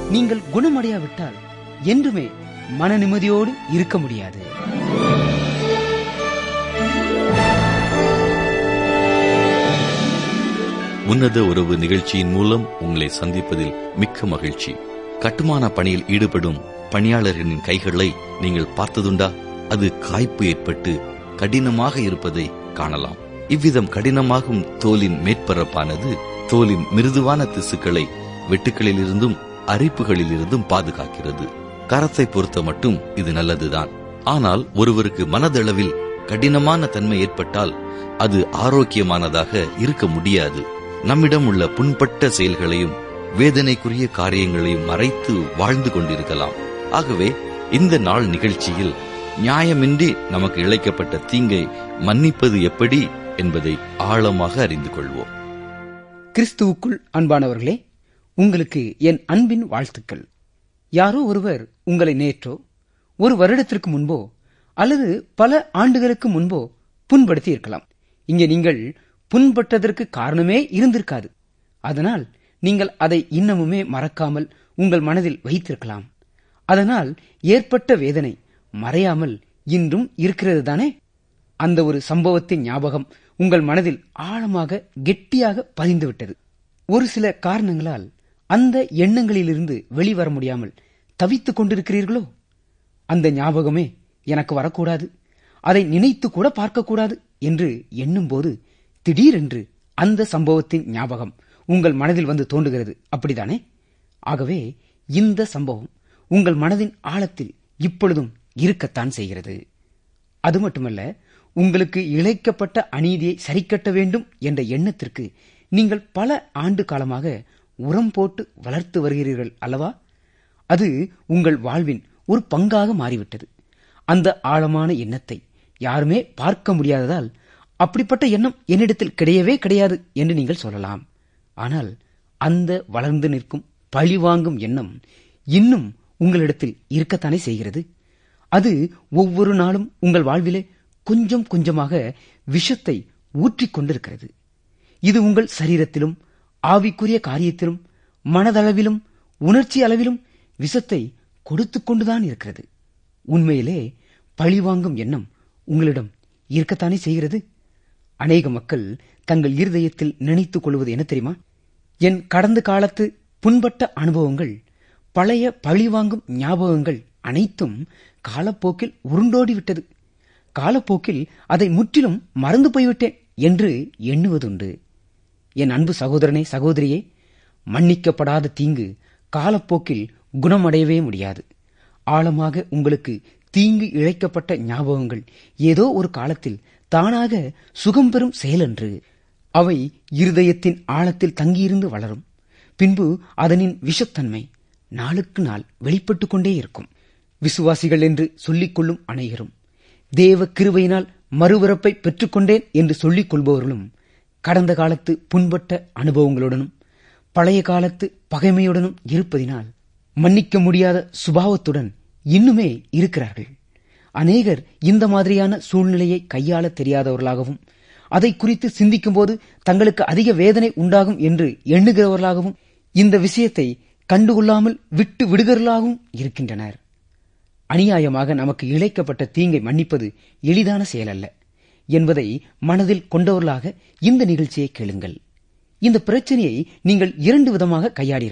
நீங்கள் குணமடையாவிட்டால் என்றுமே மன நிம்மதியோடு இருக்க முடியாது உன்னத உறவு நிகழ்ச்சியின் மூலம் உங்களை சந்திப்பதில் மிக்க மகிழ்ச்சி கட்டுமான பணியில் ஈடுபடும் பணியாளர்களின் கைகளை நீங்கள் பார்த்ததுண்டா அது காய்ப்பு ஏற்பட்டு கடினமாக இருப்பதை காணலாம் இவ்விதம் கடினமாகும் தோலின் மேற்பரப்பானது தோலின் மிருதுவான திசுக்களை வெட்டுக்களிலிருந்தும் அரிப்புகளிலிருந்தும் பாதுகாக்கிறது கரத்தை பொறுத்த மட்டும் இது நல்லதுதான் ஆனால் ஒருவருக்கு மனதளவில் கடினமான தன்மை ஏற்பட்டால் அது ஆரோக்கியமானதாக இருக்க முடியாது நம்மிடம் உள்ள புண்பட்ட செயல்களையும் வேதனைக்குரிய காரியங்களையும் மறைத்து வாழ்ந்து கொண்டிருக்கலாம் ஆகவே இந்த நாள் நிகழ்ச்சியில் நியாயமின்றி நமக்கு இழைக்கப்பட்ட தீங்கை மன்னிப்பது எப்படி என்பதை ஆழமாக அறிந்து கொள்வோம் கிறிஸ்துவுக்குள் அன்பானவர்களே உங்களுக்கு என் அன்பின் வாழ்த்துக்கள் யாரோ ஒருவர் உங்களை நேற்றோ ஒரு வருடத்திற்கு முன்போ அல்லது பல ஆண்டுகளுக்கு முன்போ புண்படுத்தி இருக்கலாம் இங்கே நீங்கள் புண்பட்டதற்கு காரணமே இருந்திருக்காது அதனால் நீங்கள் அதை இன்னமுமே மறக்காமல் உங்கள் மனதில் வைத்திருக்கலாம் அதனால் ஏற்பட்ட வேதனை மறையாமல் இன்றும் இருக்கிறது தானே அந்த ஒரு சம்பவத்தின் ஞாபகம் உங்கள் மனதில் ஆழமாக கெட்டியாக பதிந்துவிட்டது ஒரு சில காரணங்களால் அந்த எண்ணங்களிலிருந்து வெளிவர முடியாமல் தவித்துக் கொண்டிருக்கிறீர்களோ அந்த ஞாபகமே எனக்கு வரக்கூடாது அதை நினைத்து கூட பார்க்கக்கூடாது என்று எண்ணும்போது திடீரென்று அந்த சம்பவத்தின் ஞாபகம் உங்கள் மனதில் வந்து தோன்றுகிறது அப்படிதானே ஆகவே இந்த சம்பவம் உங்கள் மனதின் ஆழத்தில் இப்பொழுதும் இருக்கத்தான் செய்கிறது அது மட்டுமல்ல உங்களுக்கு இழைக்கப்பட்ட அநீதியை சரிக்கட்ட வேண்டும் என்ற எண்ணத்திற்கு நீங்கள் பல ஆண்டு காலமாக உரம் போட்டு வளர்த்து வருகிறீர்கள் அல்லவா அது உங்கள் வாழ்வின் ஒரு பங்காக மாறிவிட்டது அந்த ஆழமான எண்ணத்தை யாருமே பார்க்க முடியாததால் அப்படிப்பட்ட எண்ணம் என்னிடத்தில் கிடையவே கிடையாது என்று நீங்கள் சொல்லலாம் ஆனால் அந்த வளர்ந்து நிற்கும் பழிவாங்கும் எண்ணம் இன்னும் உங்களிடத்தில் இருக்கத்தானே செய்கிறது அது ஒவ்வொரு நாளும் உங்கள் வாழ்விலே கொஞ்சம் கொஞ்சமாக விஷத்தை ஊற்றிக் கொண்டிருக்கிறது இது உங்கள் சரீரத்திலும் ஆவிக்குரிய காரியத்திலும் மனதளவிலும் உணர்ச்சி அளவிலும் விஷத்தை கொடுத்துக் கொண்டுதான் இருக்கிறது உண்மையிலே பழிவாங்கும் எண்ணம் உங்களிடம் இருக்கத்தானே செய்கிறது அநேக மக்கள் தங்கள் இருதயத்தில் நினைத்துக் கொள்வது என்ன தெரியுமா என் கடந்த காலத்து புண்பட்ட அனுபவங்கள் பழைய பழிவாங்கும் ஞாபகங்கள் அனைத்தும் காலப்போக்கில் உருண்டோடிவிட்டது காலப்போக்கில் அதை முற்றிலும் மறந்து போய்விட்டேன் என்று எண்ணுவதுண்டு என் அன்பு சகோதரனே சகோதரியே மன்னிக்கப்படாத தீங்கு காலப்போக்கில் குணமடையவே முடியாது ஆழமாக உங்களுக்கு தீங்கு இழைக்கப்பட்ட ஞாபகங்கள் ஏதோ ஒரு காலத்தில் தானாக சுகம் பெறும் செயலன்று அவை இருதயத்தின் ஆழத்தில் தங்கியிருந்து வளரும் பின்பு அதனின் விஷத்தன்மை நாளுக்கு நாள் வெளிப்பட்டுக் கொண்டே இருக்கும் விசுவாசிகள் என்று சொல்லிக் கொள்ளும் அனைவரும் தேவ கிருவையினால் மறுபிறப்பை பெற்றுக்கொண்டேன் என்று சொல்லிக் கொள்பவர்களும் கடந்த காலத்து புண்பட்ட அனுபவங்களுடனும் பழைய காலத்து பகைமையுடனும் இருப்பதினால் மன்னிக்க முடியாத சுபாவத்துடன் இன்னுமே இருக்கிறார்கள் அநேகர் இந்த மாதிரியான சூழ்நிலையை கையாள தெரியாதவர்களாகவும் அதை குறித்து சிந்திக்கும்போது தங்களுக்கு அதிக வேதனை உண்டாகும் என்று எண்ணுகிறவர்களாகவும் இந்த விஷயத்தை கண்டுகொள்ளாமல் விட்டு விடுகிறவர்களாகவும் இருக்கின்றனர் அநியாயமாக நமக்கு இழைக்கப்பட்ட தீங்கை மன்னிப்பது எளிதான செயலல்ல என்பதை மனதில் கொண்டவர்களாக இந்த நிகழ்ச்சியை கேளுங்கள் இந்த பிரச்சனையை நீங்கள் இரண்டு விதமாக கையாடி